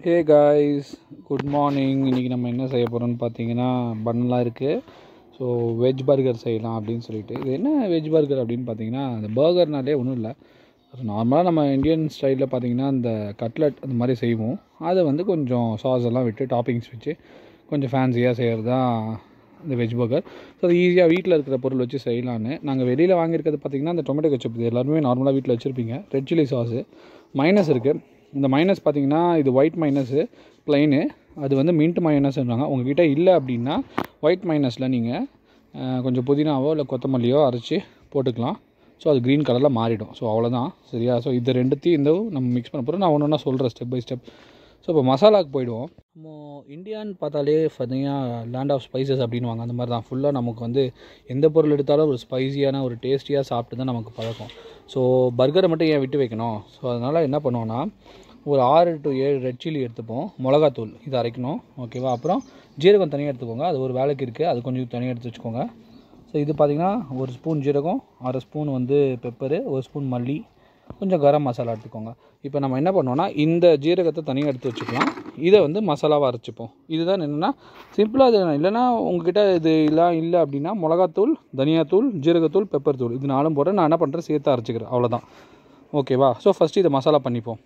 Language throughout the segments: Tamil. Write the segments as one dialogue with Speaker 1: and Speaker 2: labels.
Speaker 1: ஹே காய்ஸ் குட் மார்னிங் இன்றைக்கி நம்ம என்ன செய்ய போகிறோம்னு பார்த்தீங்கன்னா பண்ணலாம் இருக்குது ஸோ வெஜ் பர்கர் செய்யலாம் அப்படின்னு சொல்லிட்டு இது என்ன வெஜ் பர்கர் அப்படின்னு பார்த்தீங்கன்னா அந்த பர்கர்னாலே ஒன்றும் இல்லை நார்மலாக நம்ம இந்தியன் ஸ்டைலில் பார்த்தீங்கன்னா இந்த கட்லட் அந்த மாதிரி செய்வோம் அதை வந்து கொஞ்சம் சாஸ் எல்லாம் விட்டு டாப்பிங்ஸ் வச்சு கொஞ்சம் ஃபேன்சியாக செய்கிறது தான் இந்த வெஜ் பர்கர் ஸோ அது ஈஸியாக வீட்டில் இருக்கிற பொருள் வச்சு செய்யலான்னு நாங்கள் வெளியில் வாங்கியிருக்கிறது பார்த்தீங்கன்னா இந்த டொமேட்டோ கெச்சப் இது எல்லாருமே நார்மலாக வீட்டில் வச்சுருப்பீங்க ரெட் சில்லி சாஸு மைனஸ் இருக்குது இந்த மைனஸ் பார்த்தீங்கன்னா இது ஒயிட் மைனஸு ப்ளைனு அது வந்து மின்ட் மைனஸ்ன்றாங்க உங்ககிட்ட இல்லை அப்படின்னா ஒயிட் மைனஸில் நீங்கள் கொஞ்சம் புதினாவோ இல்லை கொத்தமல்லியோ அரைச்சி போட்டுக்கலாம் ஸோ அது க்ரீன் கலரில் மாறிடும் ஸோ அவ்வளோதான் சரியா ஸோ இது ரெண்டுத்தையும் இந்த நம்ம மிக்ஸ் பண்ண போகிறோம் நான் ஒன்று ஒன்றா சொல்கிறேன் ஸ்டெப் பை ஸ்டெப் ஸோ இப்போ மசாலாவுக்கு போயிடுவோம் நம்ம இந்தியான்னு பார்த்தாலே பார்த்தீங்கன்னா லேண்ட் ஆஃப் ஸ்பைசஸ் அப்படின்வாங்க அந்த மாதிரி தான் ஃபுல்லாக நமக்கு வந்து எந்த பொருள் எடுத்தாலும் ஒரு ஸ்பைசியான ஒரு டேஸ்டியாக சாப்பிட்டு தான் நமக்கு பழக்கம் ஸோ பர்கரை மட்டும் ஏன் விட்டு வைக்கணும் ஸோ அதனால் என்ன பண்ணுவோன்னா ஒரு ஆறு டு ஏழு ரெட் சில்லி எடுத்துப்போம் மிளகாத்தூள் இது அரைக்கணும் ஓகேவா அப்புறம் ஜீரகம் தனியாக எடுத்துக்கோங்க அது ஒரு வேலைக்கு இருக்குது அது கொஞ்சம் தனியாக எடுத்து வச்சுக்கோங்க ஸோ இது பார்த்திங்கன்னா ஒரு ஸ்பூன் ஜீரகம் அரை ஸ்பூன் வந்து பெப்பரு ஒரு ஸ்பூன் மல்லி கொஞ்சம் கரம் மசாலா எடுத்துக்கோங்க இப்போ நம்ம என்ன பண்ணோம்னா இந்த ஜீரகத்தை தனியாக எடுத்து வச்சுக்கலாம் இதை வந்து மசாலாவாக அரைச்சிப்போம் இதுதான் என்னென்னா சிம்பிளாக இது இல்லைன்னா உங்ககிட்ட இது எல்லாம் இல்லை அப்படின்னா மிளகாத்தூள் தனியாத்தூள் ஜீரகத்தூள் பெப்பர் தூள் இது நாலும் போட்டு நான் என்ன பண்ணுறேன் சேர்த்து அரைச்சிக்கிறேன் அவ்வளோதான் ஓகேவா ஸோ ஃபஸ்ட்டு இதை மசாலா பண்ணிப்போம்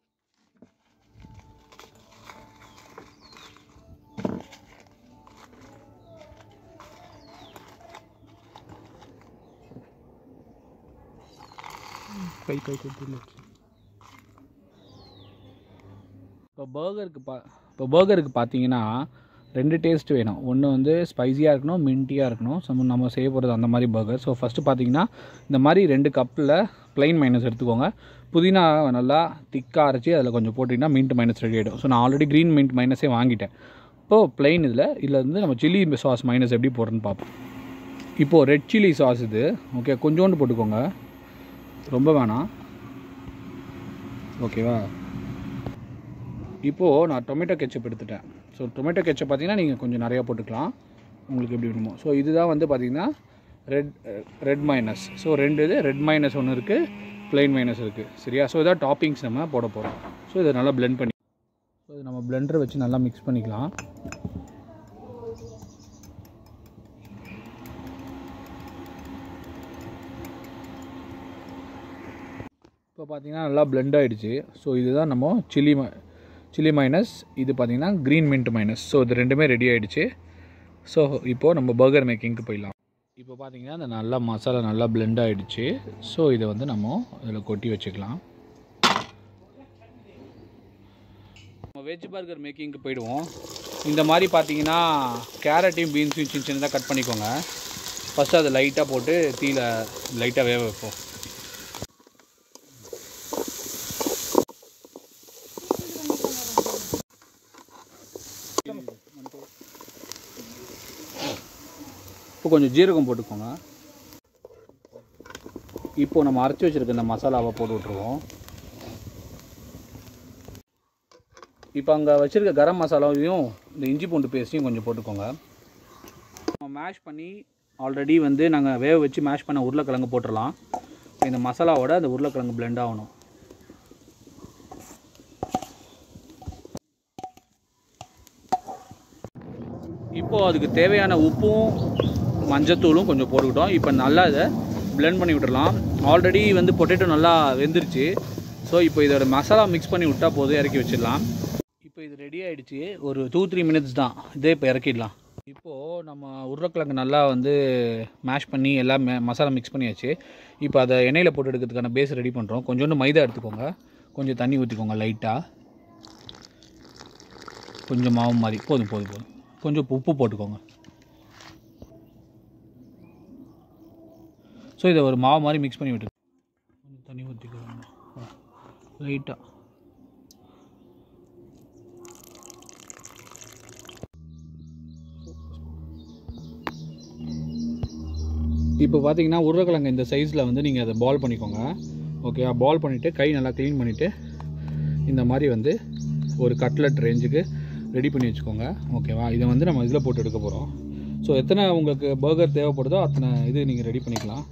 Speaker 1: கை கை கொடுத்து இப்போ பர்கருக்கு பா இப்போ பர்கருக்கு பார்த்தீங்கன்னா ரெண்டு டேஸ்ட் வேணும் ஒன்று வந்து ஸ்பைஸியாக இருக்கணும் மின்ட்டியாக இருக்கணும் சம் நம்ம செய்ய போகிறது அந்த மாதிரி பர்கர் ஸோ ஃபஸ்ட்டு பார்த்தீங்கன்னா இந்த மாதிரி ரெண்டு கப்பில் ப்ளைன் மைனஸ் எடுத்துக்கோங்க புதினா நல்லா திக்காக அரைச்சி அதில் கொஞ்சம் போட்டிங்கன்னா மின்ட் மைனஸ் ரெடி ஆகிடும் ஸோ நான் ஆல்ரெடி க்ரீன் மின்ட் மைனஸே வாங்கிட்டேன் இப்போது ப்ளைன் இதில் இதில் வந்து நம்ம சில்லி சாஸ் மைனஸ் எப்படி போடுறேன்னு பார்ப்போம் இப்போது ரெட் சில்லி சாஸ் இது ஓகே கொஞ்சோண்டு போட்டுக்கோங்க ரொம்ப வேணாம் ஓகேவா இப்போது நான் டொமேட்டோ கெச்சப் எடுத்துட்டேன் ஸோ டொமேட்டோ கெச்சப் பார்த்தீங்கன்னா நீங்கள் கொஞ்சம் நிறையா போட்டுக்கலாம் உங்களுக்கு எப்படி வேணுமோ ஸோ இதுதான் வந்து பார்த்திங்கன்னா ரெட் ரெட் மைனஸ் ஸோ ரெண்டு இது ரெட் மைனஸ் ஒன்று இருக்குது ப்ளைன் மைனஸ் இருக்குது சரியா ஸோ இதான் டாப்பிங்ஸ் நம்ம போட போகிறோம் ஸோ இதை நல்லா பிளெண்ட் பண்ணி ஸோ இது நம்ம பிளெண்டரை வச்சு நல்லா மிக்ஸ் பண்ணிக்கலாம் இப்போ பார்த்தீங்கன்னா நல்லா பிளெண்ட் ஆகிடுச்சு ஸோ இதுதான் நம்ம சில்லி ம சில்லி மைனஸ் இது பார்த்திங்கன்னா க்ரீன் மின்ட் மைனஸ் ஸோ இது ரெண்டுமே ரெடி ஆகிடுச்சு ஸோ இப்போது நம்ம பர்கர் மேக்கிங்க்கு போயிடலாம் இப்போ பார்த்தீங்கன்னா அந்த நல்லா மசாலா நல்லா பிளெண்ட் ஆகிடுச்சு ஸோ இதை வந்து நம்ம இதில் கொட்டி வச்சுக்கலாம் நம்ம வெஜ் பர்கர் மேக்கிங்க்கு போயிடுவோம் இந்த மாதிரி பார்த்தீங்கன்னா கேரட்டையும் பீன்ஸையும் சின்ன சின்னதாக கட் பண்ணிக்கோங்க ஃபஸ்ட்டு அதை லைட்டாக போட்டு தீயில லைட்டாக வேக வைப்போம் இப்போ கொஞ்சம் ஜீரகம் போட்டுக்கோங்க இப்போது நம்ம அரைச்சி வச்சுருக்க இந்த மசாலாவை போட்டு விட்ருவோம் இப்போ அங்கே வச்சுருக்க கரம் மசாலாவையும் இந்த இஞ்சி பூண்டு பேஸ்ட்டையும் கொஞ்சம் போட்டுக்கோங்க நம்ம மேஷ் பண்ணி ஆல்ரெடி வந்து நாங்கள் வேக வச்சு மேஷ் பண்ண உருளைக்கிழங்கு போட்டுடலாம் இந்த மசாலாவோட அந்த உருளைக்கிழங்கு பிளெண்ட் ஆகணும் இப்போது அதுக்கு தேவையான உப்பும் மஞ்சத்தூளும் கொஞ்சம் போட்டுக்கிட்டோம் இப்போ நல்லா இதை பிளெண்ட் பண்ணி விட்டுறலாம் ஆல்ரெடி வந்து பொட்டேட்டோ நல்லா வெந்துருச்சு ஸோ இப்போ இதோட மசாலா மிக்ஸ் பண்ணி விட்டால் போதும் இறக்கி வச்சிடலாம் இப்போ இது ரெடி ஆகிடுச்சு ஒரு டூ த்ரீ மினிட்ஸ் தான் இதே இப்போ இறக்கிடலாம் இப்போது நம்ம உருளைக்கிழங்கு நல்லா வந்து மேஷ் பண்ணி எல்லாம் மசாலா மிக்ஸ் பண்ணியாச்சு இப்போ அதை எண்ணெயில் போட்டு எடுக்கிறதுக்கான பேஸ் ரெடி பண்ணுறோம் கொஞ்சோண்டு மைதா எடுத்துக்கோங்க கொஞ்சம் தண்ணி ஊற்றிக்கோங்க லைட்டாக கொஞ்சம் மாவு மாதிரி போதும் போதும் போதும் கொஞ்சம் உப்பு போட்டுக்கோங்க ஸோ இதை ஒரு மாவு மாதிரி மிக்ஸ் பண்ணி விட்டு கொஞ்சம் தண்ணி ஊற்றிக்கோங்க லைட்டாக இப்போ பார்த்தீங்கன்னா உருளைக்கிழங்கு இந்த சைஸில் வந்து நீங்கள் அதை பால் பண்ணிக்கோங்க ஓகே பால் பண்ணிவிட்டு கை நல்லா க்ளீன் பண்ணிவிட்டு இந்த மாதிரி வந்து ஒரு கட்லட் ரேஞ்சுக்கு ரெடி பண்ணி வச்சுக்கோங்க ஓகேவா இதை வந்து நம்ம இதில் போட்டு எடுக்க போகிறோம் ஸோ எத்தனை உங்களுக்கு பர்கர் தேவைப்படுதோ அத்தனை இது நீங்கள் ரெடி பண்ணிக்கலாம்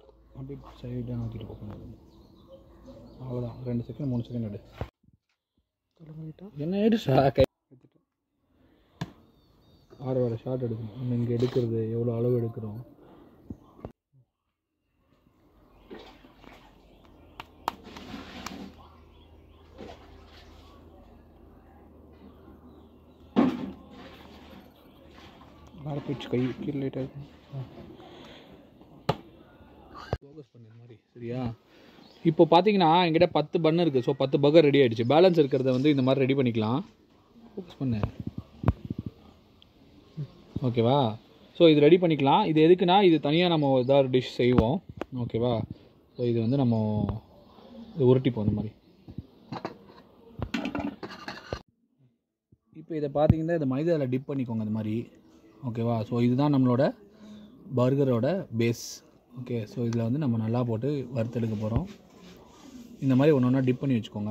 Speaker 1: அப்படியே சைடாக நோக்கிட்டு போகணும் அவ்வளோதான் ரெண்டு செகண்ட் மூணு செகண்ட் எடு என்ன எடுச்சா கை ஆறு வேறு ஷார்ட் எடுக்கணும் நம்ம இங்கே எடுக்கிறது எவ்வளோ அளவு எடுக்கிறோம் மேலே போயிடுச்சு கை கீழே லைட்டாக இருக்கும் ஃபோக்கஸ் பண்ணு இந்த மாதிரி சரியா இப்போ பார்த்தீங்கன்னா என்கிட்ட பத்து பன் இருக்குது ஸோ பத்து பர்கர் ரெடி ஆயிடுச்சு பேலன்ஸ் இருக்கிறத வந்து இந்த மாதிரி ரெடி பண்ணிக்கலாம் ஃபோக்கஸ் பண்ணு ஓகேவா ஸோ இது ரெடி பண்ணிக்கலாம் இது எதுக்குன்னா இது தனியாக நம்ம ஏதாவது டிஷ் செய்வோம் ஓகேவா ஸோ இது வந்து நம்ம இது உருட்டிப்போம் இந்த மாதிரி இப்போ இதை பார்த்தீங்கன்னா இந்த மைதாவில் டிப் பண்ணிக்கோங்க இந்த மாதிரி ஓகேவா ஸோ இதுதான் நம்மளோட பர்கரோட பேஸ் ஓகே ஸோ இதில் வந்து நம்ம நல்லா போட்டு வறுத்தெடுக்க போகிறோம் இந்த மாதிரி ஒன்று ஒன்றா டிப் பண்ணி வச்சுக்கோங்க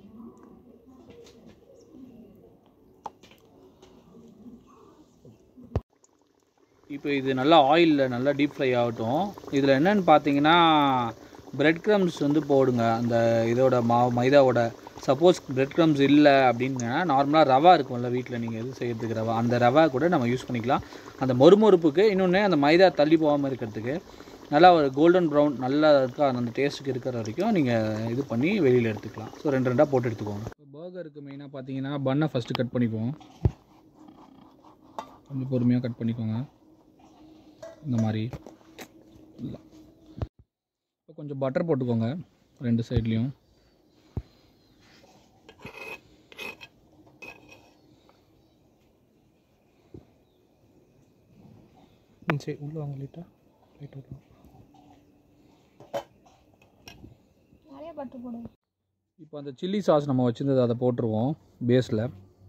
Speaker 1: இப்போ இது நல்லா ஆயிலில் நல்லா டீப் ஃப்ரை ஆகட்டும் இதில் என்னென்னு பார்த்தீங்கன்னா பிரெட் க்ரம்ஸ் வந்து போடுங்க அந்த இதோட மா மைதாவோட சப்போஸ் பிரெட் க்ரம்ஸ் இல்லை அப்படின்னா நார்மலாக ரவா இருக்கும்ல வீட்டில் நீங்கள் எது செய்கிறதுக்கு ரவா அந்த ரவா கூட நம்ம யூஸ் பண்ணிக்கலாம் அந்த மொறுமொறுப்புக்கு இன்னொன்று அந்த மைதா தள்ளி போகாமல் இருக்கிறதுக்கு நல்லா ஒரு கோல்டன் ப்ரௌன் நல்லா இருக்கா அந்த டேஸ்ட்டுக்கு இருக்கிற வரைக்கும் நீங்கள் இது பண்ணி வெளியில் எடுத்துக்கலாம் ஸோ ரெண்டு ரெண்டாக போட்டு எடுத்துக்கோங்க பர்கருக்கு மெயினாக பார்த்தீங்கன்னா பன்னை ஃபஸ்ட்டு கட் பண்ணிக்குவோம் கொஞ்சம் பொறுமையாக கட் பண்ணிக்கோங்க இந்த மாதிரி இல்லை இப்போ கொஞ்சம் பட்டர் போட்டுக்கோங்க ரெண்டு சைட்லேயும்
Speaker 2: சரி உள்ளே வாங்க லைட்டாக லைட்டாக உள்ள
Speaker 3: நிறைய பட்டு போடு
Speaker 1: இப்போ அந்த சில்லி சாஸ் நம்ம வச்சுருந்தது அதை போட்டுருவோம் பேஸில்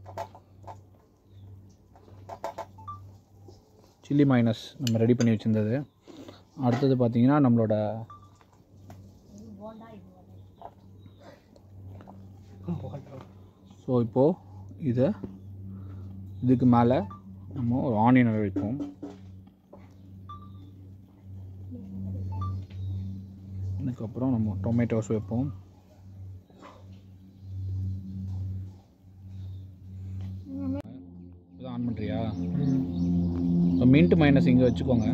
Speaker 1: சில்லி மைனஸ் நம்ம ரெடி பண்ணி வச்சுருந்தது அடுத்தது பார்த்தீங்கன்னா நம்மளோட ஸோ இப்போது இதை இதுக்கு மேலே நம்ம ஒரு ஆனியன் வைப்போம் அதுக்கப்புறம் நம்ம டொமேட்டோஸ் வைப்போம் இதான் ஆன் பண்ணுறியா ஸோ மின்ட் மைனஸ் இங்கே வச்சுக்கோங்க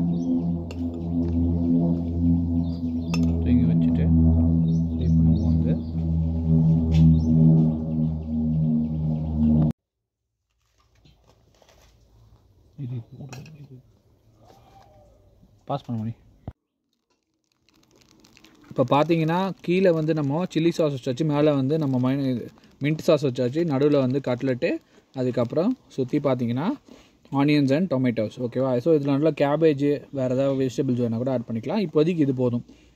Speaker 1: இங்கே வச்சுட்டு இப்போ நம்ம வந்து இது இது பாஸ் பண்ண முடியும் இப்போ பார்த்தீங்கன்னா கீழே வந்து நம்ம சில்லி சாஸ் வச்சாச்சு மேலே வந்து நம்ம மைன இது மின்ட் சாஸ் வச்சாச்சு நடுவில் வந்து கட்லெட்டு அதுக்கப்புறம் சுற்றி பார்த்தீங்கன்னா ஆனியன்ஸ் அண்ட் டொமேட்டோஸ் ஓகேவா ஸோ இதில் நல்லா கேபேஜ் வேறு ஏதாவது வெஜிடபிள்ஸ் வேணால் கூட ஆட் பண்ணிக்கலாம் இப்போதைக்கு இது போதும்